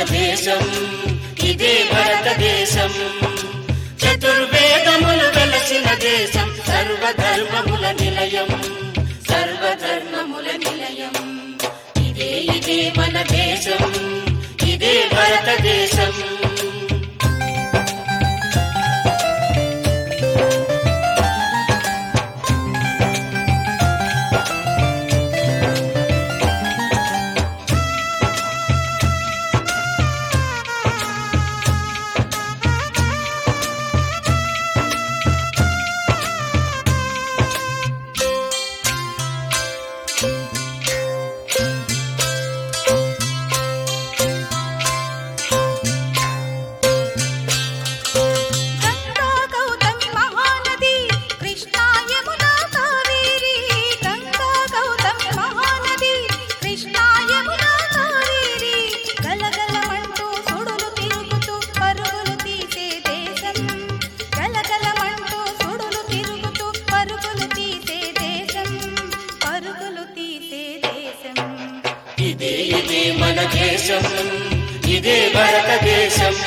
దేశం ఇదే భారతదేశం చతుర్వేదములు వెలసిన దేశం సర్వధర్మముల నిలయం సర్వధర్మముల నిలయం ఇదే ఇదే మన దేశం ఇదే భారతదేశం గంగా గౌతమి మహానది కృష్ణా యమునా కావేరి గంగా గౌతమి మహానది కృష్ణా యమునా కావేరి గలగలమంటూ సుడులు తిరుగుతూ పరుగులు తీసే దేశం గలగలమంటూ సుడులు తిరుగుతూ పరుగులు తీసే దేశం పరుగులు తీసే దేశం ఇదే ఇదే మన దేశం ఇదే భారతదేశం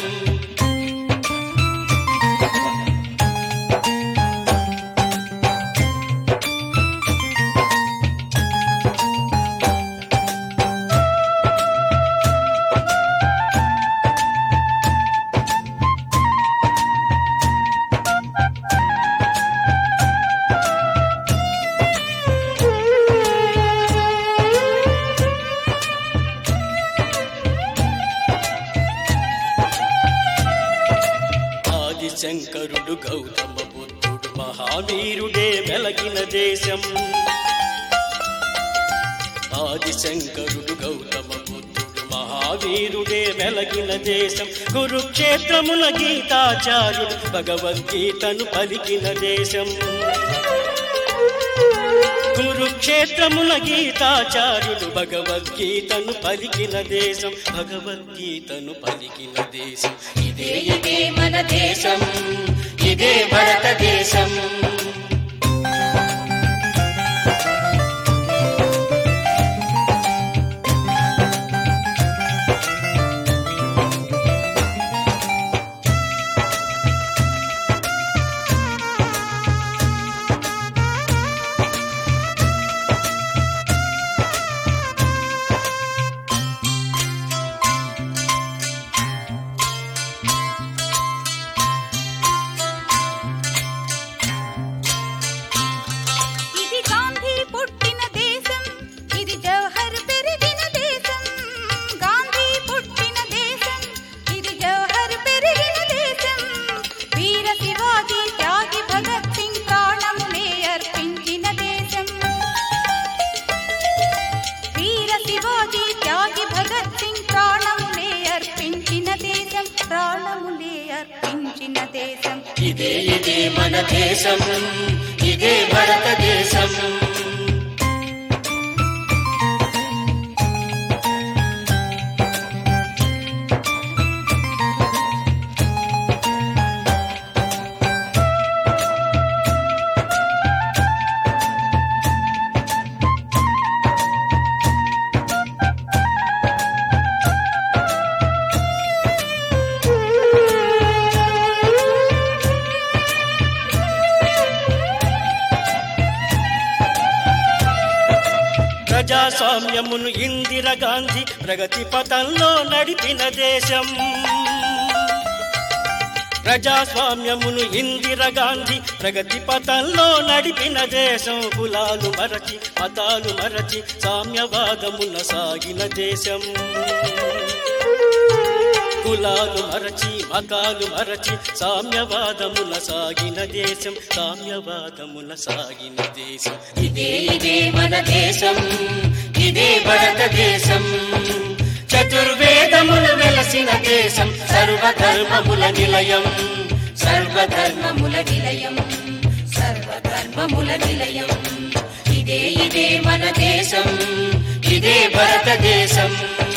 ఆదిశంకరుడు గౌతమ బుద్ధుడు మహావీరుడే వెలగిన దేశం ఆదిశంకరుడు గౌతమ బుద్ధుడు మహావీరుడే వెలగిన దేశం కురుక్షేత్రమున గీతాచార్యుడు భగవద్గీతను పలికిన దేశం కురుక్షేత్రమున గీతాచార్యుడు భగవద్గీతను పలికిన దేశం భగవద్గీతను పలికిన దేశం ఇదే ఇదే మన దేశం ఇదే భారతదేశం ఇది గాంధీ పుట్టిన దేశం ఇది జవహర్ పెరిగిన దేశం గాంధీ పుట్టిన దేశం ఇది జవహర్ పెరిగిన దేశం వీర శివాజీ త్యాగి భగత్ సింగ్ ప్రాణమునే అర్పించిన దేశం వీర శివాజీ త్యాగి భగత్ సింగ్ ప్రాణమునే అర్పించిన దేశం ప్రాణమునే అర్పించిన దేశం ఇదే ఇదే మన దేశం ఇదే భారతదేశం ప్రజాస్వామ్యమును ఇందిర గాంధీ ప్రగతి పథంలో నడిపిన దేశం ప్రజాస్వామ్యమును ఇందిర గాంధీ ప్రగతి పథంలో నడిపిన దేశం కులాలు మరచి మతాలు మరచి సామ్యవాదమున సాగిన దేశం కులాలు మరచి మతాలు మరచి సామ్యవాదముల సాగిన దేశం సామ్యవాదముల సాగిన దేశం ఇదే ఇదే మన దేశం ఇదే భారతదేశం చతుర్వేదములు వెలసిన దేశం సర్వధర్మముల నిలయం సర్వధర్మముల నిలయం సర్వధర్మముల నిలయం ఇదే ఇదే మన దేశం ఇదే భారతదేశం